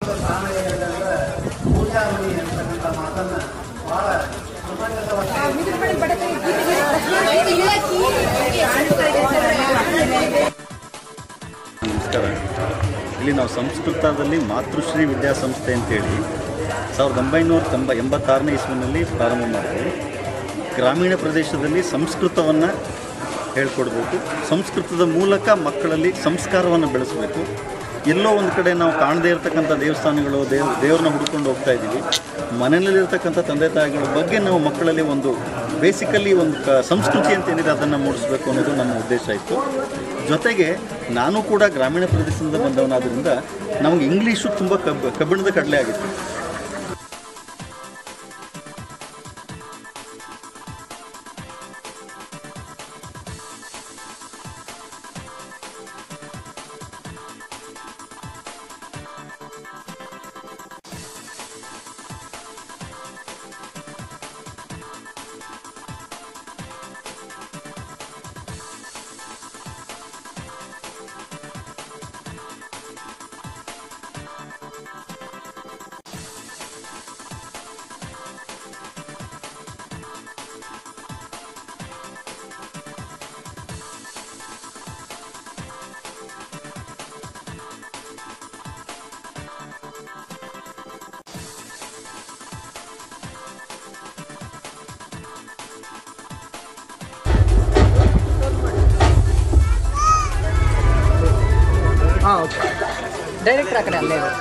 ನಮಸ್ಕಾರ ಇಲ್ಲಿ ನಾವು ಸಂಸ್ಕೃತದಲ್ಲಿ ಮಾತೃಶ್ರೀ ವಿದ್ಯಾಸಂಸ್ಥೆ ಅಂತೇಳಿ ಸಾವಿರದ ಒಂಬೈನೂರ ತೊಂಬ ಎಂಬತ್ತಾರನೇ ಇಸ್ವಿನಲ್ಲಿ ಪ್ರಾರಂಭ ಮಾಡಿದ್ವಿ ಗ್ರಾಮೀಣ ಪ್ರದೇಶದಲ್ಲಿ ಸಂಸ್ಕೃತವನ್ನು ಹೇಳ್ಕೊಡ್ಬೇಕು ಸಂಸ್ಕೃತದ ಮೂಲಕ ಮಕ್ಕಳಲ್ಲಿ ಸಂಸ್ಕಾರವನ್ನು ಬೆಳೆಸಬೇಕು ಎಲ್ಲೋ ಒಂದು ಕಡೆ ನಾವು ಕಾಣದೇ ಇರತಕ್ಕಂಥ ದೇವಸ್ಥಾನಗಳು ದೇವ್ ದೇವ್ರನ್ನ ಹುಡ್ಕೊಂಡು ಹೋಗ್ತಾ ಇದ್ದೀವಿ ಮನೆಯಲ್ಲಿರ್ತಕ್ಕಂಥ ತಂದೆ ತಾಯಿಗಳ ಬಗ್ಗೆ ನಾವು ಮಕ್ಕಳಲ್ಲಿ ಒಂದು ಬೇಸಿಕಲಿ ಒಂದು ಕ ಸಂಸ್ಕೃತಿ ಅಂತ ಏನಿದೆ ಅದನ್ನು ಮೂಡಿಸ್ಬೇಕು ಅನ್ನೋದು ನನ್ನ ಉದ್ದೇಶ ಇತ್ತು ಜೊತೆಗೆ ನಾನು ಕೂಡ ಗ್ರಾಮೀಣ ಪ್ರದೇಶದಿಂದ ಬಂದವನಾದ್ದರಿಂದ ನಮಗೆ ಇಂಗ್ಲೀಷು ತುಂಬ ಕಬ್ಬ ಕಬ್ಬಿಣದ ಕಡಲೆ ಆಗಿತ್ತು ಹಾಂ ಓಕೆ ಡೈರೆಕ್ಟರ್ ಆ ಕಡೆ ಅಲ್ಲೇ ಇದೆ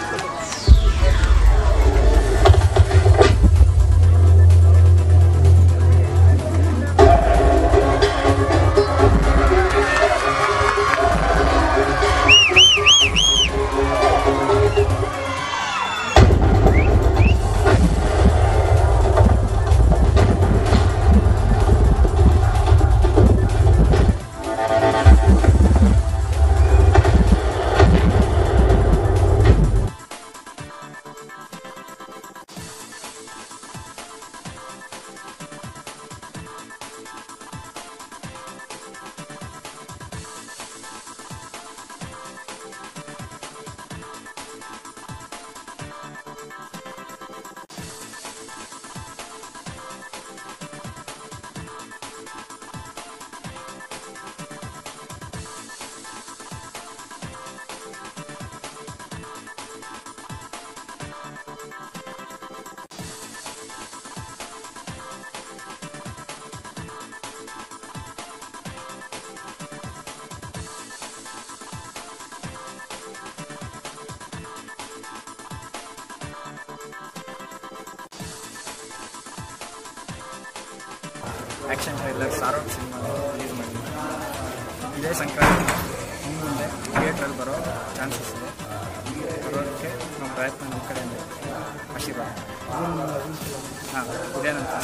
action trailer Saarot cinema release ಮಾಡಿದ್ವಿ ಇದೇ ಸಂಕ್ರಾಂತಿ ಇನ್ನು ಮುಂದೆ ಥಿಯೇಟ್ರಲ್ಲಿ ಬರೋ ಚಾನ್ಸಸ್ ಇದೆ ಬರೋದಕ್ಕೆ ನಮ್ಮ ಪ್ರಯತ್ನ ನಮ್ಮ ಕಡೆಯಿಂದ ಆಶೀರ್ವಾದ ಹಾಂ ಇದೇನಂತ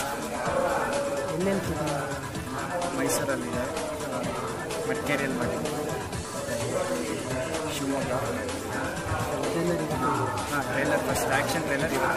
ಮೈಸೂರಲ್ಲಿದೆ ಆ, ಮಡಿಕೇರಿಯಲ್ಲಿ ಮಾಡಿದ್ವಿ ಶಿವಮೊಗ್ಗ ಹಾಂ ಟ್ರೈಲರ್ ಫಸ್ಟ್ ಆ್ಯಕ್ಷನ್ ಟ್ರೈಲರ್ ಇದೆ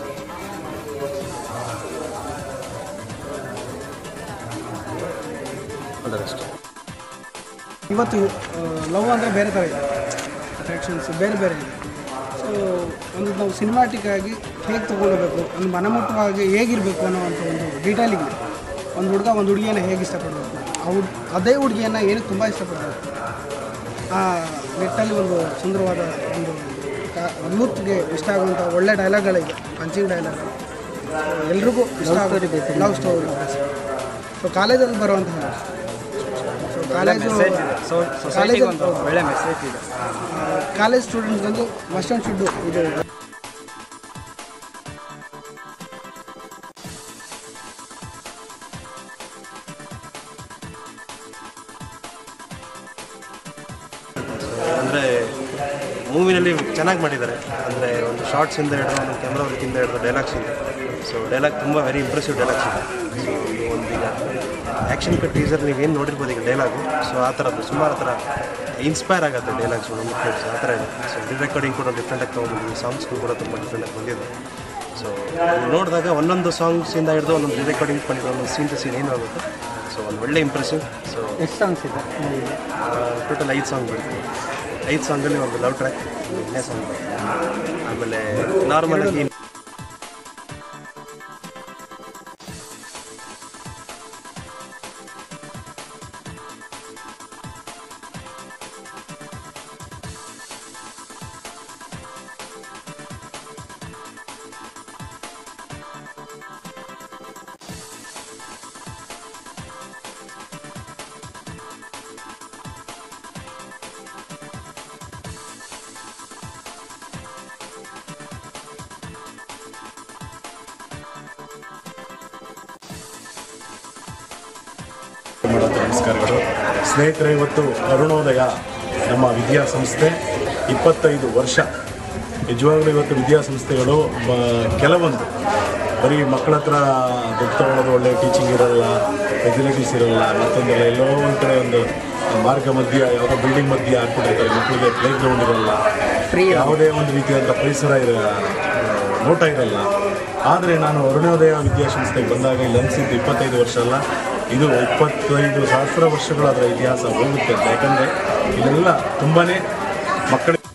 ಅದರಷ್ಟು ಇವತ್ತು ಲವ್ ಅಂದರೆ ಬೇರೆ ಥರ ಇದೆ ಅಟ್ರಾಕ್ಷನ್ಸ್ ಬೇರೆ ಬೇರೆ ಇದೆ ಸೊ ಒಂದು ನಾವು ಸಿನಿಮಾಟಿಕ್ ಆಗಿ ಹೇಗೆ ತೊಗೊಳ್ಬೇಕು ಒಂದು ಮನಮುಟ್ಟವಾಗಿ ಹೇಗಿರಬೇಕು ಅನ್ನೋವಂಥ ಒಂದು ಡೀಟೇಲಿಂಗ್ ಇದೆ ಒಂದು ಹುಡುಗ ಒಂದು ಹುಡುಗಿಯನ್ನು ಹೇಗೆ ಇಷ್ಟಪಡಬೇಕು ಆ ಹುಡ್ ಅದೇ ಹುಡುಗಿಯನ್ನು ಏನಕ್ಕೆ ತುಂಬ ಇಷ್ಟಪಡಬೇಕು ಆ ನಿಟ್ಟಲ್ಲಿ ಒಂದು ಸುಂದರವಾದ ಒಂದು ಯೂತ್ಗೆ ಇಷ್ಟ ಆಗುವಂಥ ಒಳ್ಳೆ ಡೈಲಾಗ್ಗಳಿದೆ ಪಂಚಿಂಗ್ ಡೈಲಾಗ್ ಎಲ್ರಿಗೂ ಇಷ್ಟ ಆಗುತ್ತೆ ಲವ್ ಸ್ಟೋರಿ ಸೊ ಕಾಲೇಜಲ್ಲಿ ಬರುವಂತಹ ಸೊ ಕಾಲೇಜು ಮೆಸೇಜ್ ಇದೆ ಸೊ ಸೊಸೈಟಿಗೆ ಒಂದು ಒಳ್ಳೆ ಮೆಸೇಜ್ ಇದೆ ಕಾಲೇಜ್ ಸ್ಟೂಡೆಂಟ್ಸ್ಗಂದು ಮಸ್ಟ್ ಆ್ಯಂಡ್ ಶುಡ್ಡು ಇದು ಅಂದರೆ ಮೂವಿನಲ್ಲಿ ಚೆನ್ನಾಗಿ ಮಾಡಿದ್ದಾರೆ ಅಂದರೆ ಒಂದು ಶಾರ್ಟ್ಸಿಂದ ಹಿಡಿದು ಒಂದು ಕ್ಯಾಮ್ರಾ ವರ್ಕಿಂದ ಹಿಡಿದು ಡೈಲಾಗ್ಸ್ ಇದೆ ಸೊ ಡೈಲಾಗ್ ತುಂಬ ವೆರಿ ಇಂಪ್ರೆಸಿವ್ ಡೈಲಾಗ್ಸ್ ಇದೆ ಸೊ ಒಂದು ಈಗ ಆ್ಯಕ್ಷನ್ ಕಟ್ ಟೀಸರ್ ನೀವೇನು ನೋಡಿರ್ಬೋದು ಈಗ ಡೈಲಾಗು ಸೊ ಆ ಥರದ್ದು ಸುಮಾರು ಥರ ಇನ್ಸ್ಪೈರ್ ಆಗುತ್ತೆ ಡೈಲಾಗ್ಸ್ ಒಂದು ಕೇಳ್ಸ್ ಆ ಥರ ಇದೆ ಸೊ ಡಿ ರೆಕಾರ್ಡಿಂಗ್ ಕೂಡ ಡಿಫ್ರೆಂಟಾಗಿ ತೊಗೊಂಡಿದ್ದೀವಿ ಸಾಂಗ್ಸ್ಗಳು ಕೂಡ ತುಂಬ ಡಿಫ್ರೆಂಟಾಗಿ ಬಂದಿದೆ ಸೊ ನೋಡಿದಾಗ ಒಂದೊಂದು ಸಾಂಗ್ಸಿಂದ ಹಿಡಿದು ಒಂದೊಂದು ಡಿ ರೆಕಾರ್ಡಿಂಗ್ பண்ணிರೋ ಒಂದೊಂದು ಸೀನ್ ಟು ಸೀನ್ ಏನು ಆಗುತ್ತೆ ಸೊ ಒಂದು ಒಳ್ಳೆ ಇಂಪ್ರೆಸಿವ್ ಸೊ ಎಷ್ಟು ಸಾಂಗ್ಸ್ ಇದೆ ಟೋಟಲ್ ಐದು ಸಾಂಗ್ ಬರುತ್ತೆ ಐದು ಸಾಂಗಲ್ಲಿ ಒಂದು ಲವ್ ಟ್ರ್ಯಾಕ್ ವಿನ್ಯಾಸ ಉಂಟು ಆಮೇಲೆ ನಾರ್ಮಲ್ ಆಗಿ ಮಾಡೋದು ನಮಸ್ಕಾರಗಳು ಸ್ನೇಹಿತರೆ ಇವತ್ತು ಅರುಣೋದಯ ನಮ್ಮ ವಿದ್ಯಾಸಂಸ್ಥೆ ಇಪ್ಪತ್ತೈದು ವರ್ಷ ನಿಜವಾಗ್ಲೂ ಇವತ್ತು ವಿದ್ಯಾಸಂಸ್ಥೆಗಳು ಬ- ಕೆಲವೊಂದು ಬರೀ ಮಕ್ಕಳ ಹತ್ರ ದುಡ್ಡು ತಗೊಳ್ಳೋದು ಒಳ್ಳೆ ಟೀಚಿಂಗ್ ಇರಲ್ಲ ಫೆಸಿಲಿಟೀಸ್ ಇರಲ್ಲ ಮತ್ತೊಂದೆಲ್ಲ ಎಲ್ಲೋ ಒಂದು ಕಡೆ ಒಂದು ಮಾರ್ಗ ಮಧ್ಯ ಯಾವುದೋ ಬಿಲ್ಡಿಂಗ್ ಮಧ್ಯೆ ಹಾಕ್ಬಿಟ್ಟಿರ್ತಾರೆ ಮಕ್ಕಳಿಗೆ ಪ್ಲೇ ಗ್ರೌಂಡ್ ಇರಲ್ಲ ಯಾವುದೇ ಒಂದು ರೀತಿಯಾದಂಥ ಪರಿಸರ ಇರ ನೋಟ ಇರಲ್ಲ ಆದರೆ ನಾನು ಅರುಣೋದಯ ವಿದ್ಯಾಸಂಸ್ಥೆಗೆ ಬಂದಾಗ ಇಲ್ಲಿ ಅನಿಸಿದ್ದು ಇಪ್ಪತ್ತೈದು ವರ್ಷ ಅಲ್ಲ ಇದು ಇಪ್ಪತ್ತೈದು ಸಹಸ್ರ ವರ್ಷಗಳ ಅದರ ಇತಿಹಾಸ ಹೋಗುತ್ತೆ ಅಂತ ಯಾಕಂದರೆ ಇಲ್ಲೆಲ್ಲ ತುಂಬಾ ಮಕ್ಕಳಿಗೆ